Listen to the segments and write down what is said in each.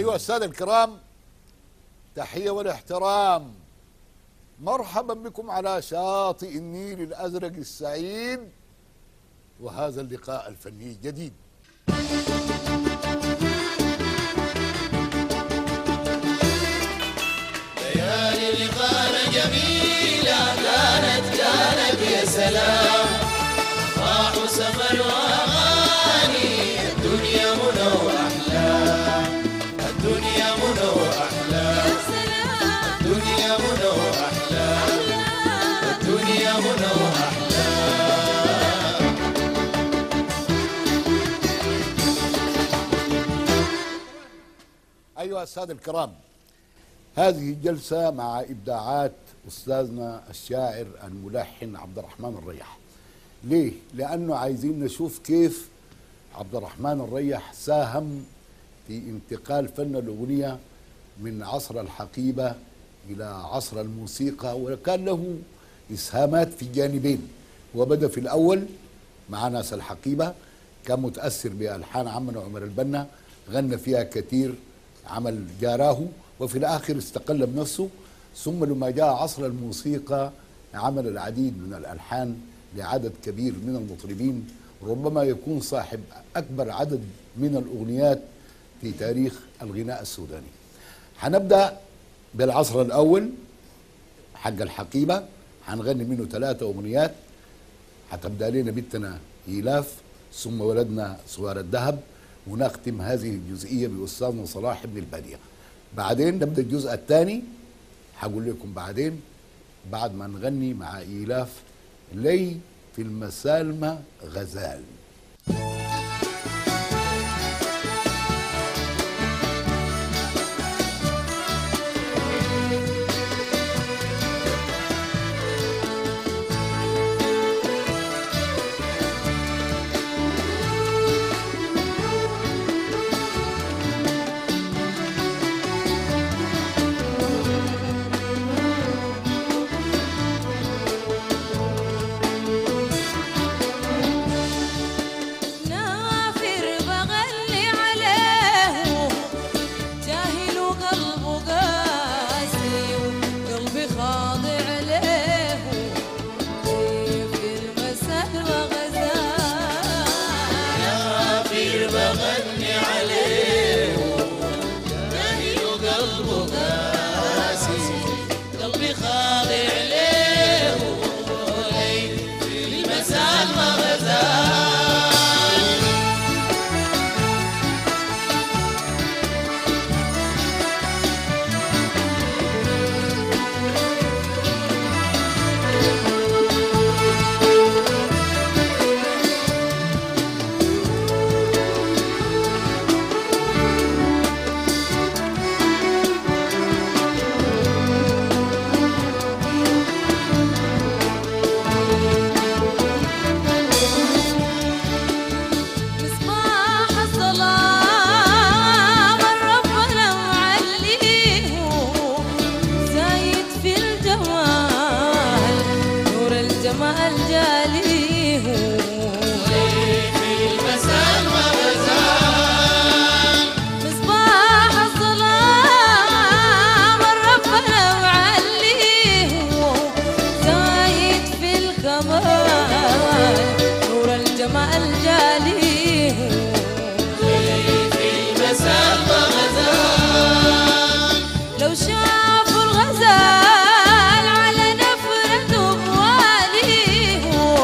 أيها السادة الكرام تحية والاحترام مرحبا بكم على شاطئ النيل الأزرق السعيد وهذا اللقاء الفني الجديد ليالي لقانا جميلة كانت كانت يا سلام راح وسفر وأغاني الدنيا منى وأحلام الدنيا منى وأحلام الدنيا منى وأحلام الدنيا منى وأحلام أيها السادة الكرام هذه الجلسة مع إبداعات أستاذنا الشاعر الملحن عبد الرحمن الريح ليه؟ لأنه عايزين نشوف كيف عبد الرحمن الريح ساهم في انتقال فن الأغنية من عصر الحقيبة إلى عصر الموسيقى وكان له إسهامات في جانبين وبدأ في الأول مع ناس الحقيبة كان متأثر بألحان عمنا عمر البنا غنى فيها كثير عمل جاراه وفي الآخر استقل بنفسه ثم لما جاء عصر الموسيقى عمل العديد من الألحان لعدد كبير من المطربين ربما يكون صاحب أكبر عدد من الأغنيات في تاريخ الغناء السوداني هنبدأ بالعصر الأول حق الحقيبة هنغني منه ثلاثة أغنيات هتبدا لنا بنتنا إيلاف ثم ولدنا صغار الذهب ونختم هذه الجزئية بأستاذنا صلاح بن البادية بعدين نبدأ الجزء الثاني هقول لكم بعدين بعد ما نغني مع إيلاف لي في المسالمة غزال نافر بغلي عليه جاهل وقلبه قاسي وقلبي خاضع له كيف المسد وغزال كافر بغني عليه جاهل وقلبه قاسي قلبي خاضع له في المساء ما غزال مصباح الظلام ربنا معليه زايد في الجمال نور الجمال جاليه في المساء ما غزال مصباح الظلام ربنا معليه زايد في الكمال نور الجمال جاليه في المساء ما غزال لو شافوا الغزال على نفرته بواليه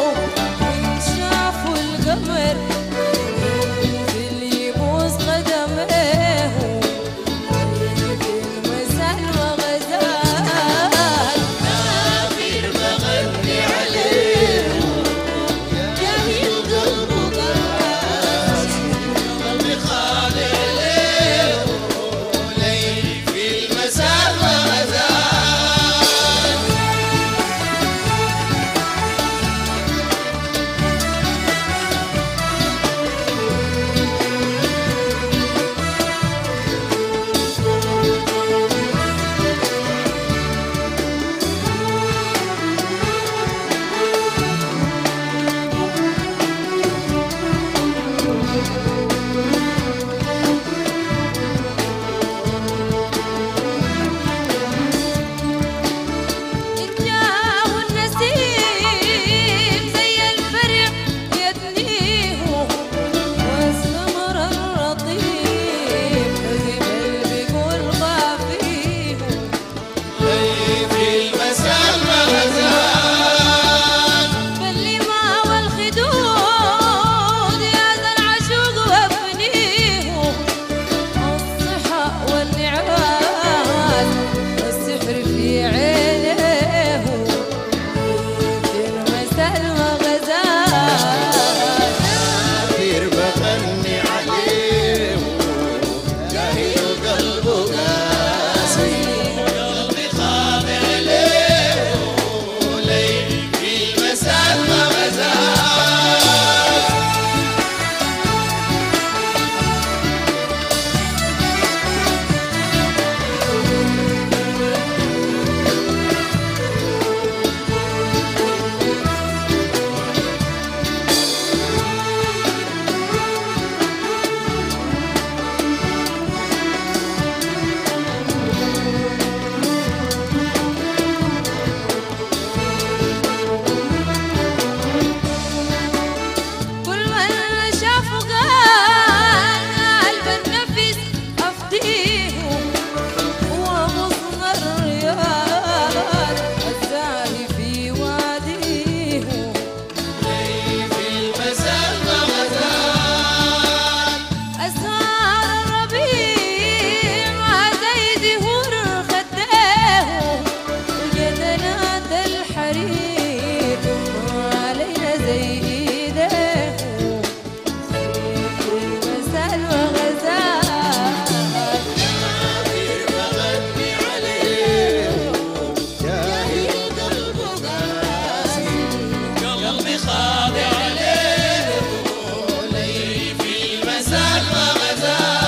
الحرير وعلينا زي ايديه في مساء وغزال قلبي خاضع ليه ولي في المساء وغزال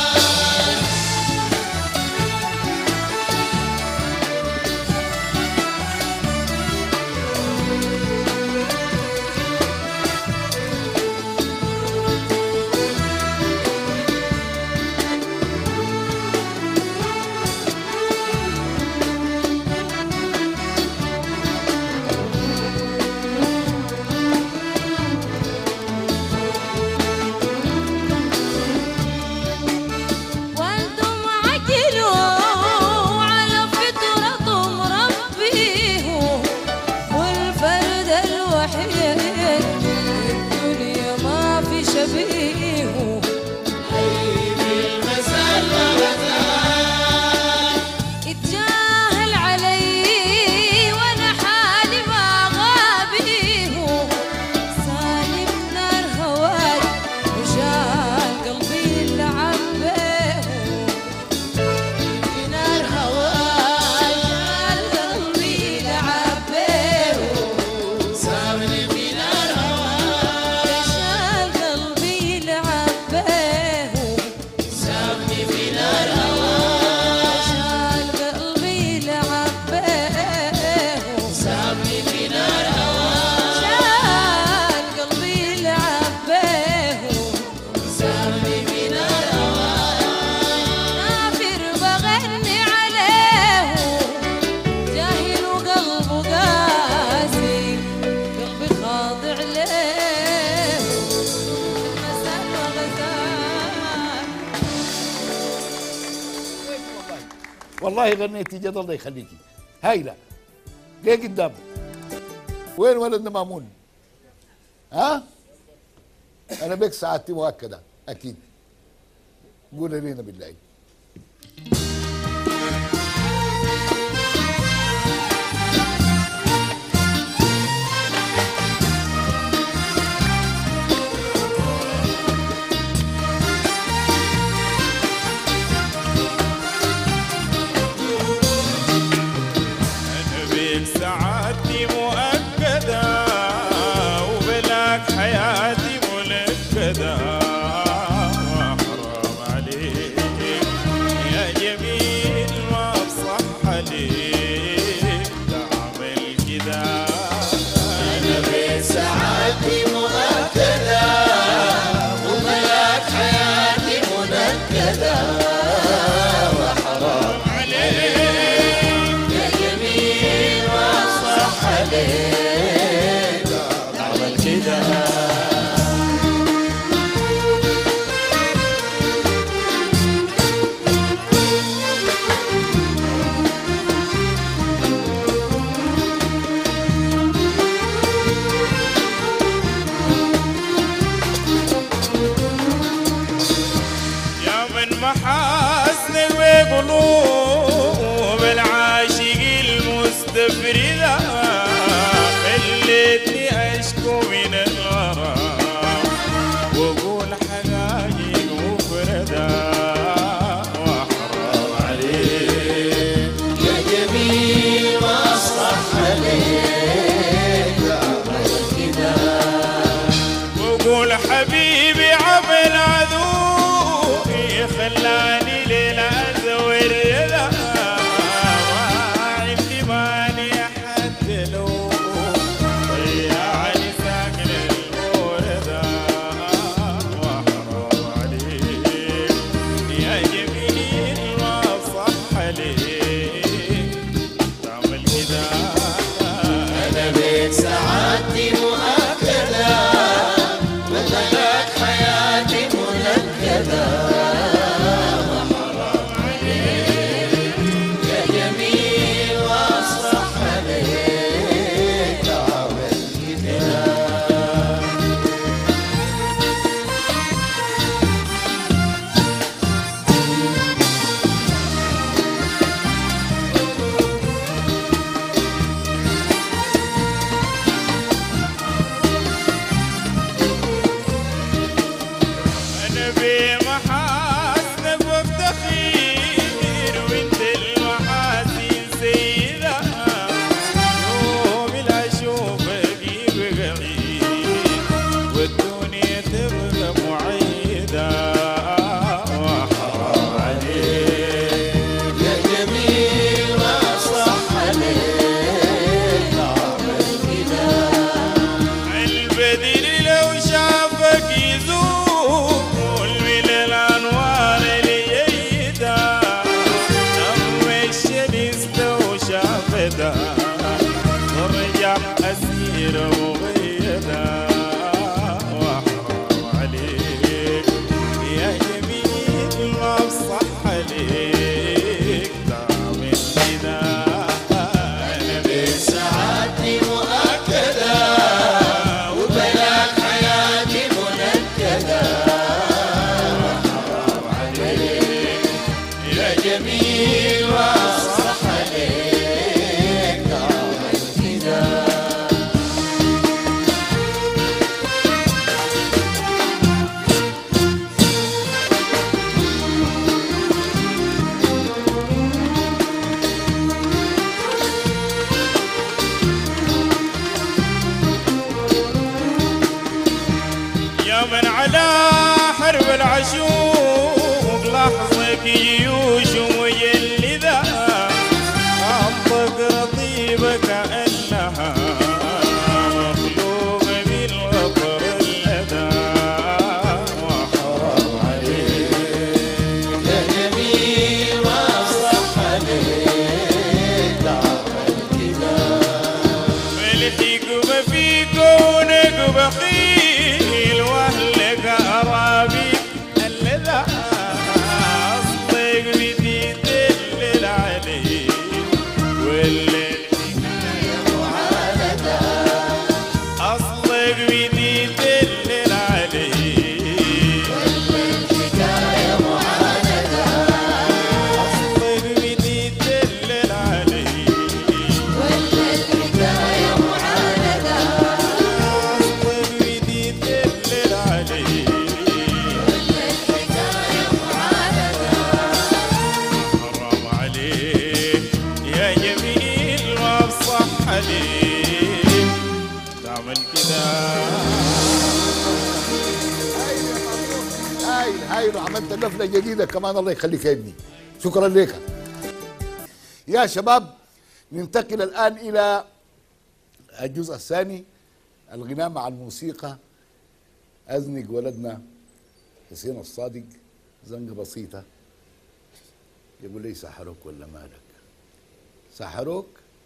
وانتم عجلوا على فطرتهم ربيهم والفرد الوحيد الدنيا ما في شبيهه المساء وغزال اتجاهل علي وانا حالي ما غابيه سالم نار هواي وشال قلبي لعب بيه في نار هواي شال قلبي لعب بيه سامني في نار هواك شال قلبي لعب بيه سامني في نار هواك شال قلبي لعب بيه سامني في نار هواك شال قلبي لعبيه سامني في نار هواك نافر بغني عليه جاهل وقلبه قاسي قلبي خاضع ليه مساء وغزال والله غنيتي جد الله يخليكي هايلة ليه قدام وين ولدنا مامون ها انا بك سعادتي مؤكدة اكيد قول لنا بالله أنا بيك سعادتي مؤكدة وبلاك حياتي منكدة وحرام عليك يا جميل ما بصح عليك تعمل كده أنا بسعادتي مؤكدة وملاك حياتي منكدة وحرام عليك يا جميل وصح عليك تعمل كده يا من محاسنك وقلوب العاشق المستفردة خلتني أشكو من الغرام وأقول حقايق مفردة وأحرام عليك يا جميل وصح عليك تعمل كده وقول حبيبي عمل عذوقي خلاني ليلة أزور ذا ما عندي ماني حتى لو ضيعني ساكن الوردة وحرام عليك يا جميل ما صح عليك تعمل كده سيرة مغيدة وحرام عليك يا جميل ما بصح عليك تعمل كذا أنا بس سعادتي مؤكدة وبلاك حياتي منكدة حرام عليك يا جميل واصح عليك تعمل كده يا من على حرب العشوق لحظك جيوش مجلدة أنطق رطيبة كأنها مخلوقة بالغفر اللدى وحرام يا جميل واصح عليك تعمل كده ملحق ما فيك ونقب خيل واهلك ارابي اللذا اصدق بدي تدلل عليك والليل اصدق بدي تدلل عليك الحكاية معاندة اصدق بدي تدلل عليك ولا الحكاية معاندة اصدق بدي تدلل عليك ولا الحكاية معاندة حرام عليك يا جميل ما بصح عليك تعمل كده هاي هاي عملت نفله جديده كمان الله يخليك يا ابني شكرا لك يا شباب ننتقل الان الى الجزء الثاني الغناء مع الموسيقى ازنق ولدنا حسين الصادق زنقه بسيطه يقول لي سحروك ولا مالك سحروك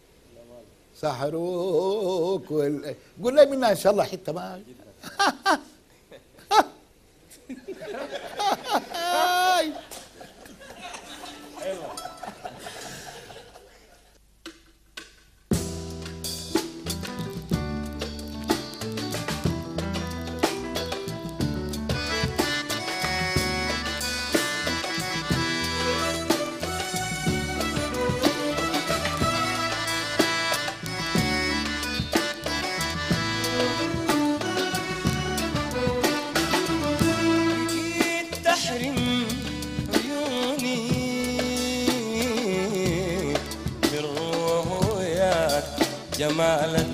سحروك ولا قول لي منها ان شاء الله حته ما هاي جيت تحرم عيوني من رؤياك جمالك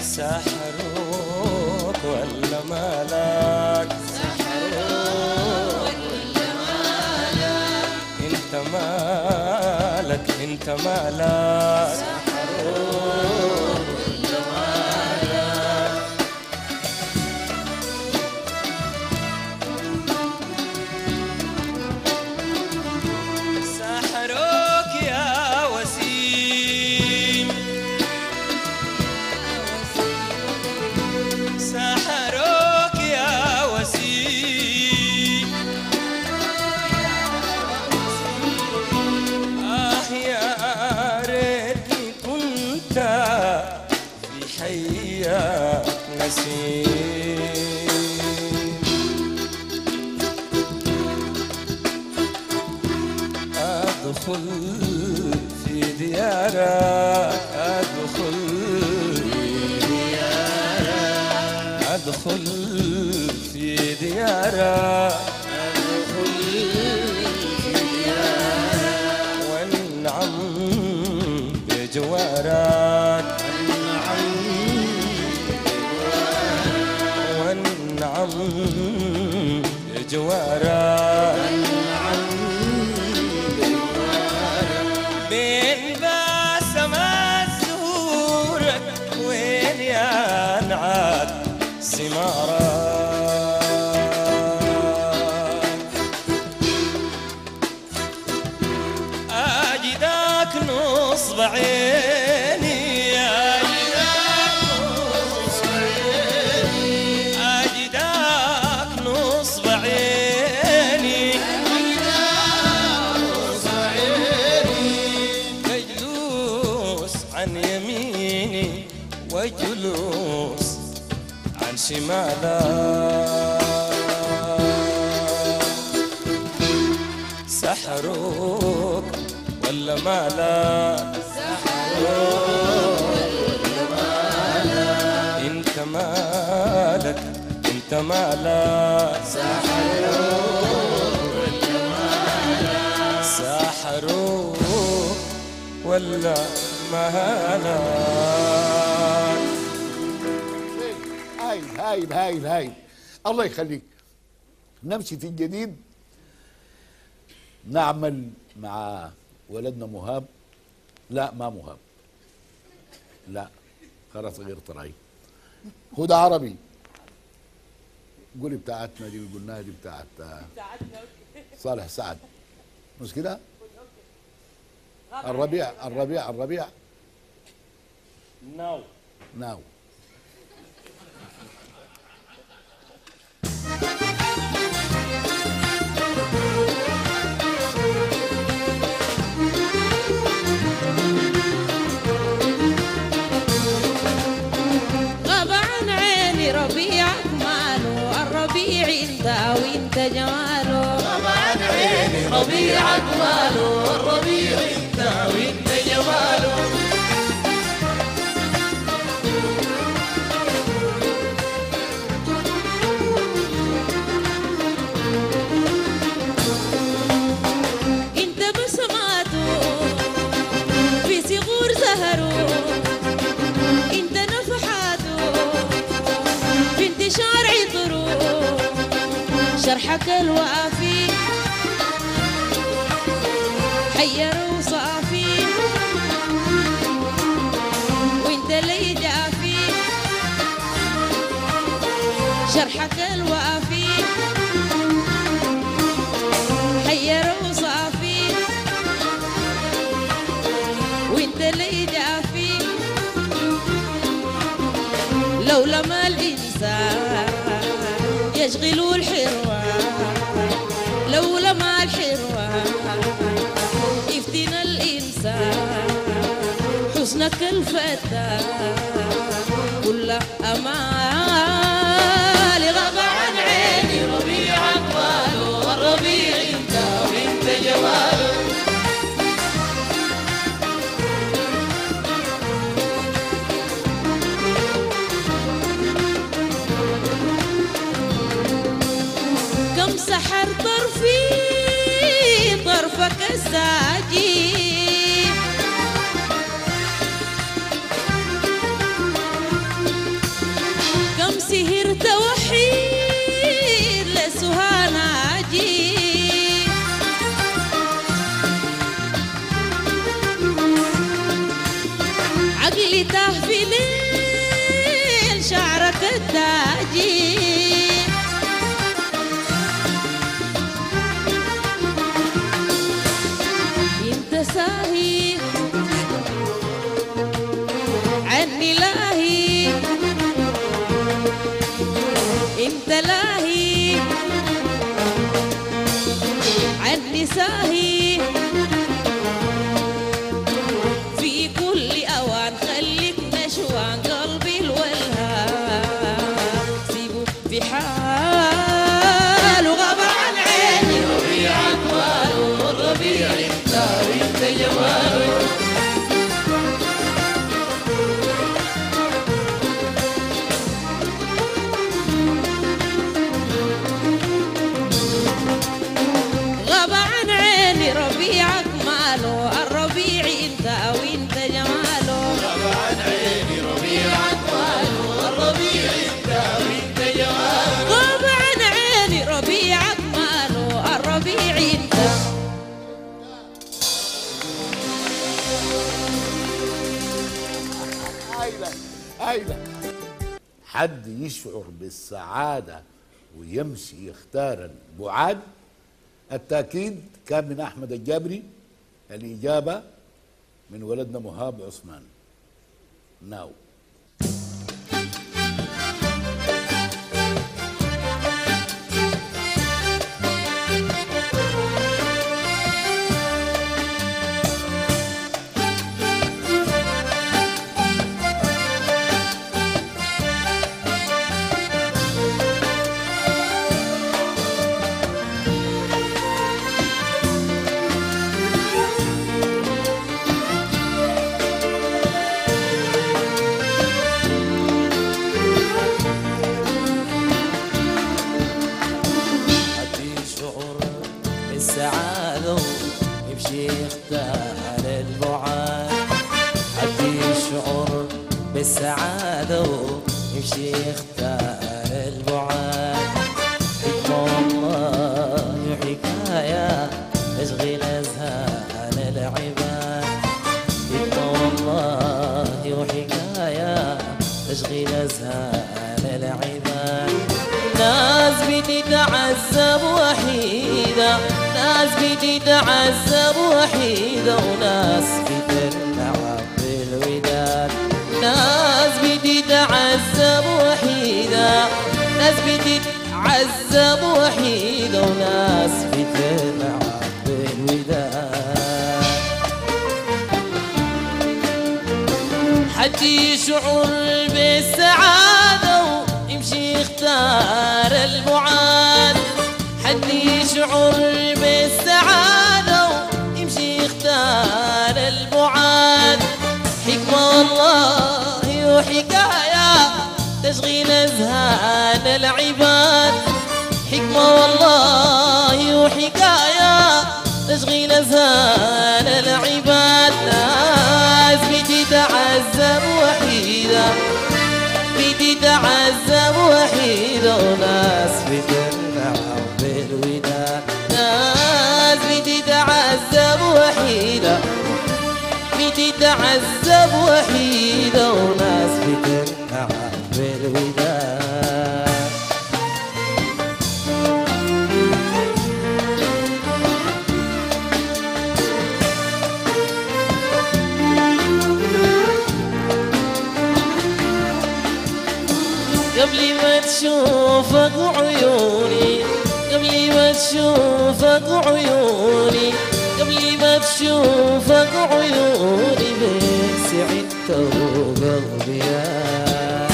سحروك ولا مالك انت مالك انت مالك سحروك يا وسيم سحروك يا وسيم آه يا ريتني كنت في حياك نسيم أدخل في ديارك أدخل في ديارك أدخل في ديارك أدخل في ديارك وانعم بجوارك وانعم بجوارك بين بسمات زهورك وين يا نعاد ثمارك وجلوس عن شماله سحروك ولا مالا انت مالك انت مالك سحروك ولا مالك هايل هايل هايل هايل الله يخليك نمشي في الجديد نعمل مع ولدنا مهاب لا ما مهاب لا خلاص غير طرعي هدى عربي قولي بتاعتنا دي اللي قلناها دي بتاعت صالح سعد مش كده الربيع الربيع الربيع نو ناو غاب عن عيني ربيعك ماله الربيع انت وانت جماله غاب عن عيني ربيعك ماله الربيع انت وانت جماله انت بسماته في صغور زهره انت نفحاته في انتشار عطره شرحك الوافي حير وصافي وانت لي جافي شرحك الوافي حير وصافي وانت لي جافي لولا ما الإنسان يشغل الحروة لولا ما الحروة يفتن الإنسان حسنك الفتى كل أمال غاب عن عيني ربيع أقواله والربيع انت وانت جماله كم سحر طرفي طرفك الساجي كم سهرت وحيد لسهانا جي عقلي تاه في ليل شعرك التاجي انت ساهي عني لاهي انت لاهي عني ساهي في كل اوان خليك نشوان قلبي الولهان سيبه في حاله غاب عن عيني ربيعك ماله الربيع انت وانت جماله غاب عن عيني ربيعك ماله الربيع انت وانت جماله غاب عن عيني ربيعك ماله الربيع انت وانت جماله غاب عن عيني ربيعك ماله الربيع انت هايلة هايلة حد يشعر بالسعادة ويمشي يختار البعاد التأكيد كان من أحمد الجابري الإجابة من ولدنا مهاب عثمان ناو بالسعادة ويمشي يختار البعاد حكمة والله حكاية تشغل أذهان العباد حكمة والله وحكاية تشغل أذهان العباد ناس بتتعذب وحيدة ناس بتتعذب وحيدة وناس بترتعب بالوداد ناس بتتعذب وحيدة ناس بتتعذب وحيدة وناس بترتعب بالوداد حد يشعر بالسعادة ويمشي يختار البعاد حد يشعر بالسعادة ويمشي يختار البعاد حكمة والله وحكاية تشغيل أذهان العباد حكمة والله وحكاية تشغيل أذهان العباد ناس بتتعذب وحيدة بتتعذب وحيدة وناس بتنعم بالوداد ناس بتتعذب وحيدة بتتعذب وحيدة وناس بتنعم بالوداد قبل ما تشوفك عيوني قبل ما تشوفك عيوني قبل ما تشوفك عيوني بك سعدت وقلبي يا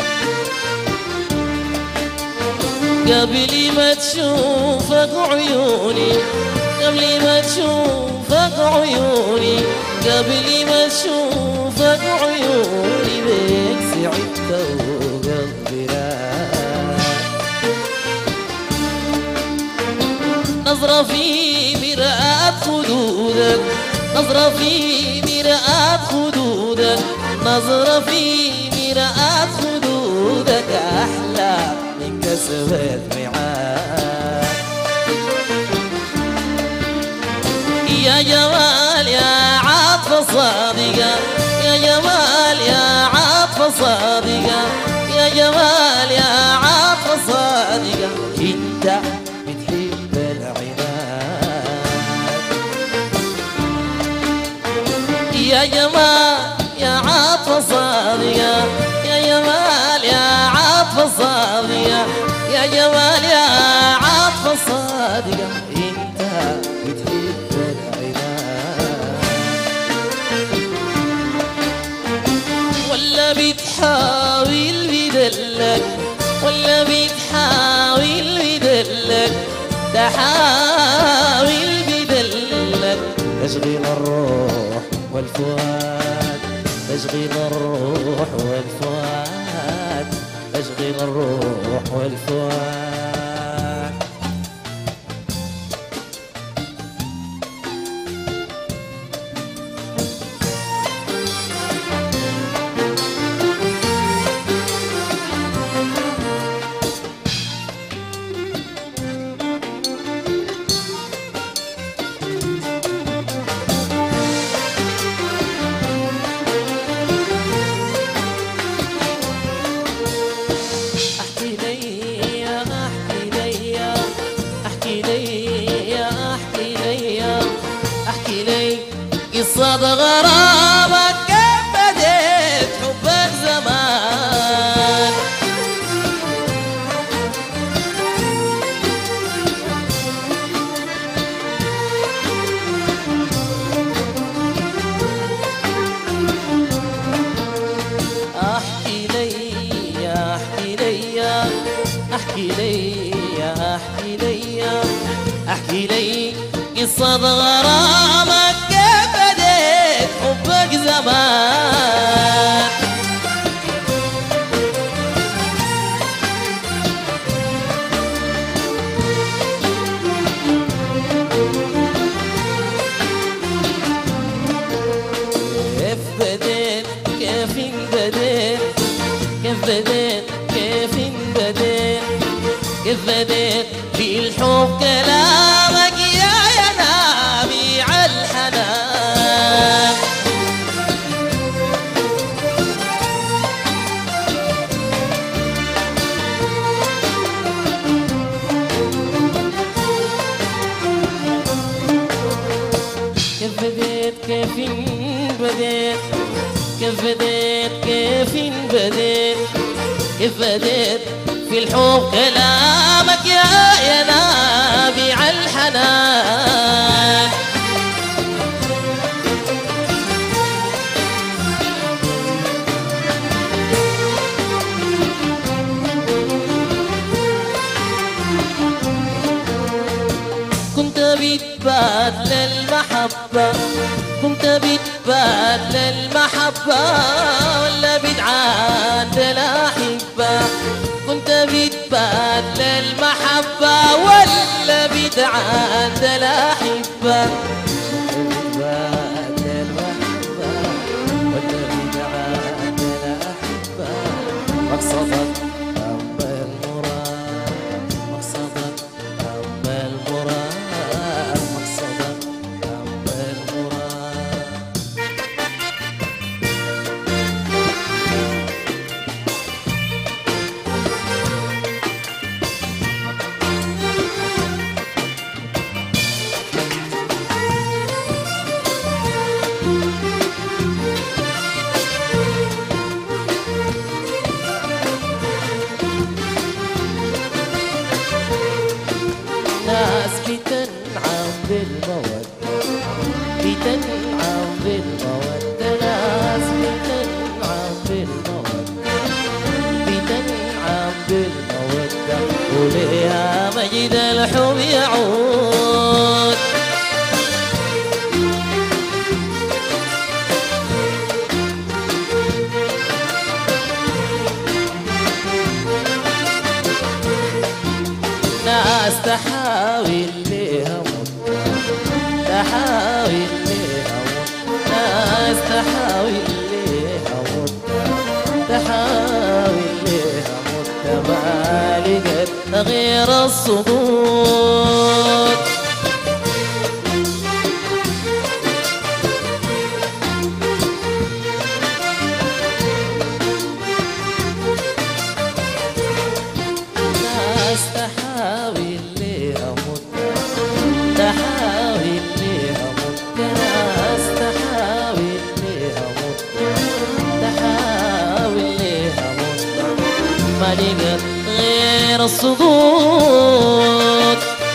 قبل ما تشوفك عيوني قبل ما تشوفك عيوني قبل ما تشوفك عيوني بك سعدت وقلبي راح نظرة في مرآة خدودك نظرة في مرآة خدودك نظرة في مرآة خدودك أحلى من كسبة ميعاد يا جمال يا عاطفة صادقة يا جمال يا عاطفة صادقة يا جمال يا عاطفة صادقة انت بتحب العناد يا جمال يا عاطفة صادقة يا جمال يا عاطفة صادقة يا جمال يا عاطفة صادقة انت بتحب العناد ولا بتحاول بدلك ولا بتحاول بدلك تحاول بدلك تشغيل الروح والفؤاد تشغيل الروح والفؤاد تشغيل الروح والفؤاد احكي لي احكي لي احكي لي احكي لي احكي لي قصة غرامك كيف بديت حبك زمان احكي لي احكي لي احكي لي احكي لي احكي لي قصة غرامك كيف بديت حبك زمان كيف بديت كيف بديت كيف بديت كيف بديت كيف بديت في الحب كلامك يا يا نابع الحنان كيف بديت كيف بديت كيف بديت كيف بديت كيف بديت في الحب كلامك يا يا نابع الحنان كنت بتبات للمحبة كنت بتبات للمحبة ولا بتعاد للأحبة كنت بتبات للمحبة ولا بتعاد للأحبة بتبات للمحبة ولا بتعاد للأحبة مقصدك أم المراد مقصدك أم المراد مقصدك أم المراد ناس بتنعم بالمودة بتنعم بالمودة ناس بتنعم بالمودة بتنعم بالمودة وليها مجد الحب يعود ناس تحاول ليها مدة تحاول ليها مدة ناس تحاول ليها مدة تحاول ليها مدة ما لقت غير الصدود ناس تحاول ليها مدة تحاول ليها مدة ناس تحاول ليها مدة تحاول ليها مدة ما لقت غير الصدود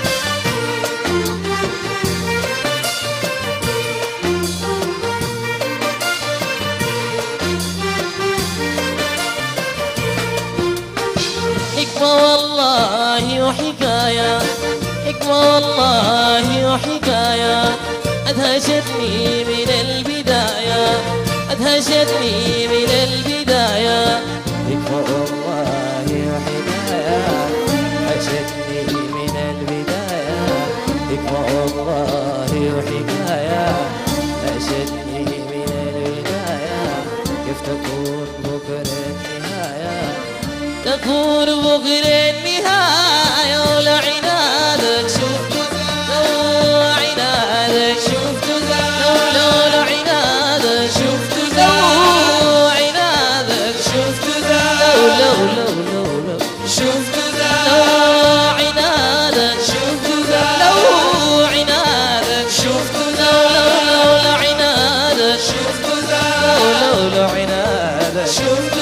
حكمة والله وحكاية حكمة والله وحكاية أدهشتني من البداية أدهشتني من البداية حكمة والله وحكاية أدهشتني من البداية حكمة والله وحكاية أدهشتني من البداية كيف تكون بكرة النهاية تكون بكرة النهاية ولا عنادك شفت لو عنادك شفت لو لو عنادك شفت لو عنادك شفت لو لو لو لو لو شفت لو عنادك شفت لو عنادك شفت لو لو لو عنادك شفت لو لو لو عنادك شفت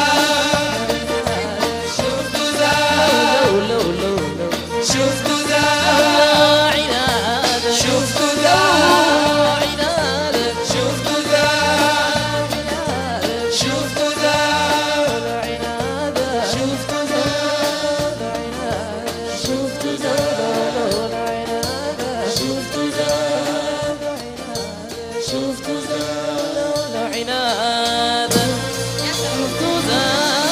لو لو لو لو شفت ذا عنادك شفت ذا عنادك شفت ذا شفت ذا عنادك شفت ذا شفت ذا عنادك شفت ذا شفت ذا عنادك شفت ذا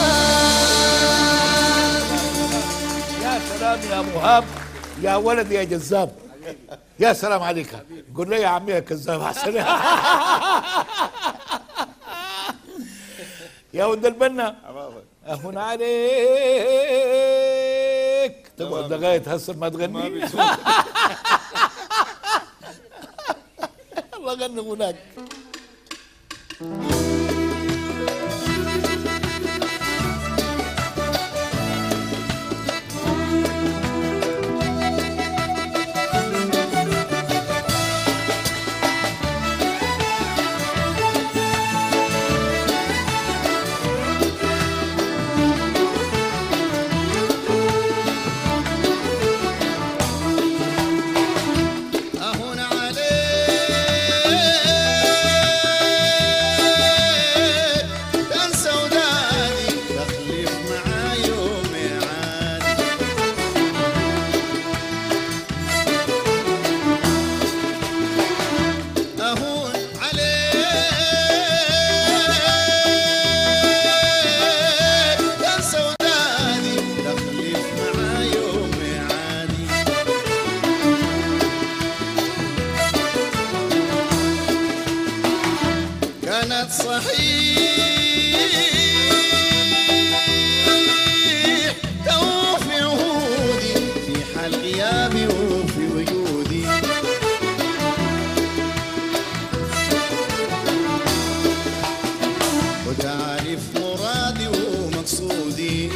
يا سلام يا مهاب يا ولد يا جذاب يا سلام عليك قول لي يا عمي يا كذاب احسن يا ولد البنا اهون عليك تقعد لغايه هسه ما تغني الله غني هناك أهون عليك تنسى ودادي تخلف معاي يوم عادي أهون عليك تنسى ودادي تخلف معاي يوم عادي كانت صحيح توفي عهودي في حال غيابي وفي وجودي وتعرف مرادي ومقصودي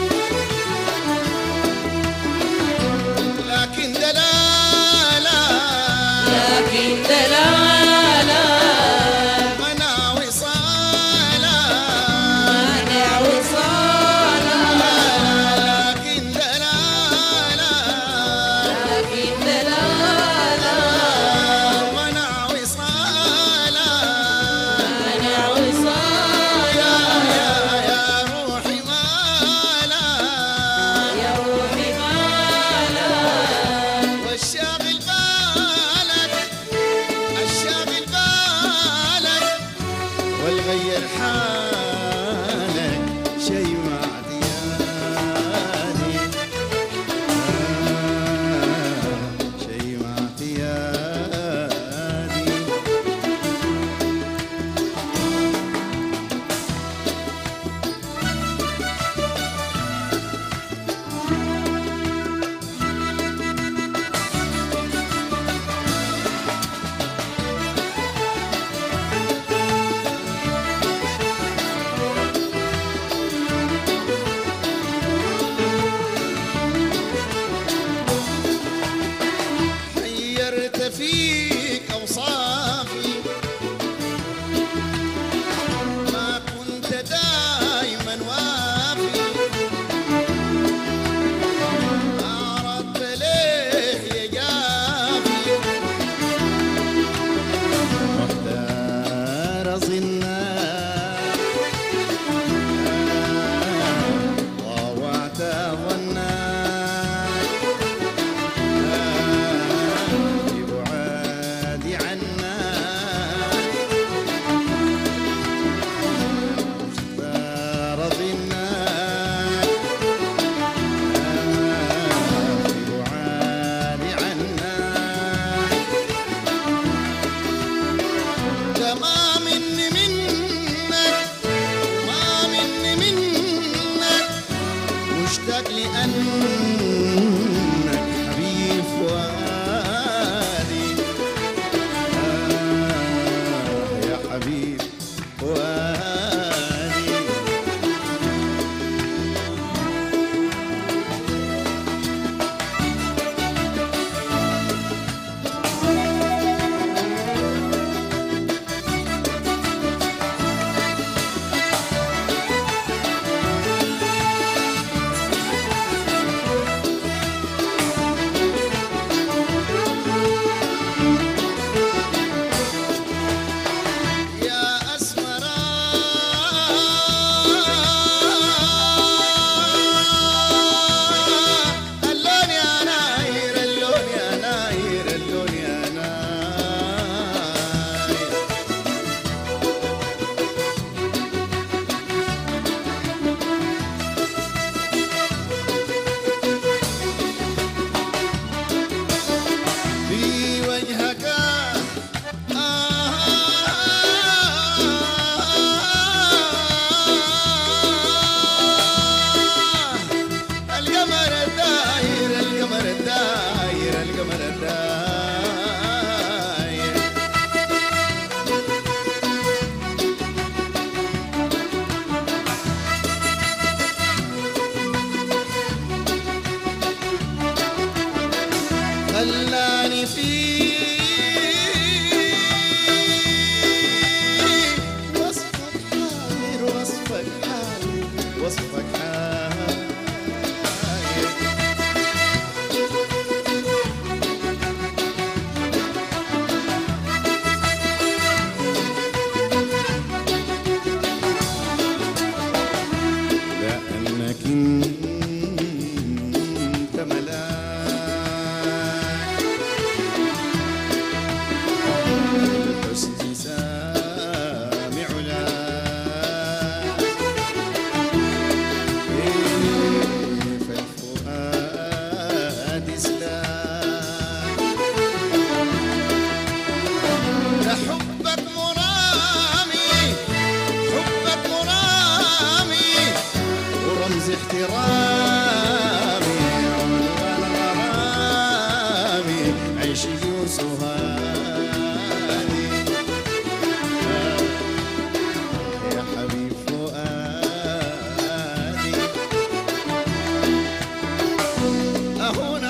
لكن دلالة لكن دلالة منع وصالة مانع وصالة لكن دلالة لكن دلالة منع وصالة مانع وصالة يا يا روحي مالا يا روحي مالا والشاغل بالك الشاغل بالك والغير حالك شي ما اعتيادي آه، شي ما اعتيادي حيرت فيك أوصافي ما كنت دايما وافي أعرضت ليه يا جافي واختار ظنك طاوعت ظنك ببعادي عنك اختار ظنك ببعادي عنك ده ما مني منك ما مني منك مشتاق لأنك حبيب فؤادي آه يا حبيب فؤادي وصفك حايل لأنك انت ملاك الحسن سامع لك فالفؤاد سلاك لحبك مرامي حبك مرامي ورمز احترامي عنوان غرامي عيش يوسف هاني يا حبيب فؤادي أهون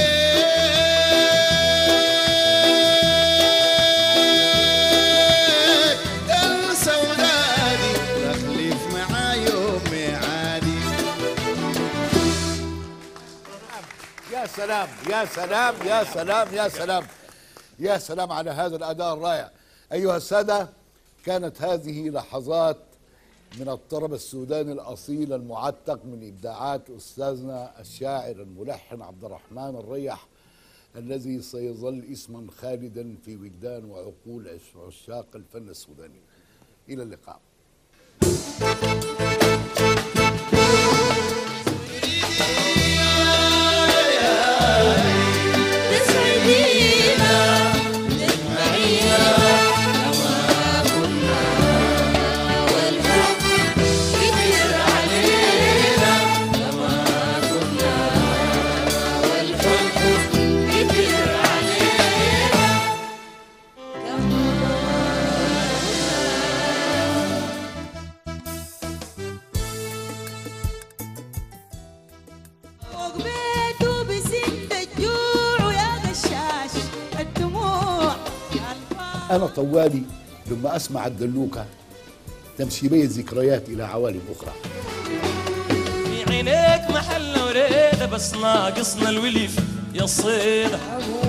عليك تنسى ولادي تخلف معاي يوم ميعادي يا سلام يا سلام يا سلام يا سلام يا سلام على هذا الاداء الرائع ايها الساده كانت هذه لحظات من الطرب السوداني الاصيل المعتق من ابداعات استاذنا الشاعر الملحن عبد الرحمن الريح الذي سيظل اسما خالدا في وجدان وعقول عشاق الفن السوداني الى اللقاء تسعدينا تجمعينا لما كنا والحب كتير علينا لما كنا والحب كتير علينا فوق بيته بسد الجوع ويا غشاش الدموع يا الفا انا طوالي لما اسمع الدلوكه تمشي بي الذكريات الى عوالم اخرى في عينيك محل وريدة بس ناقصنا الوليف يا الصيدة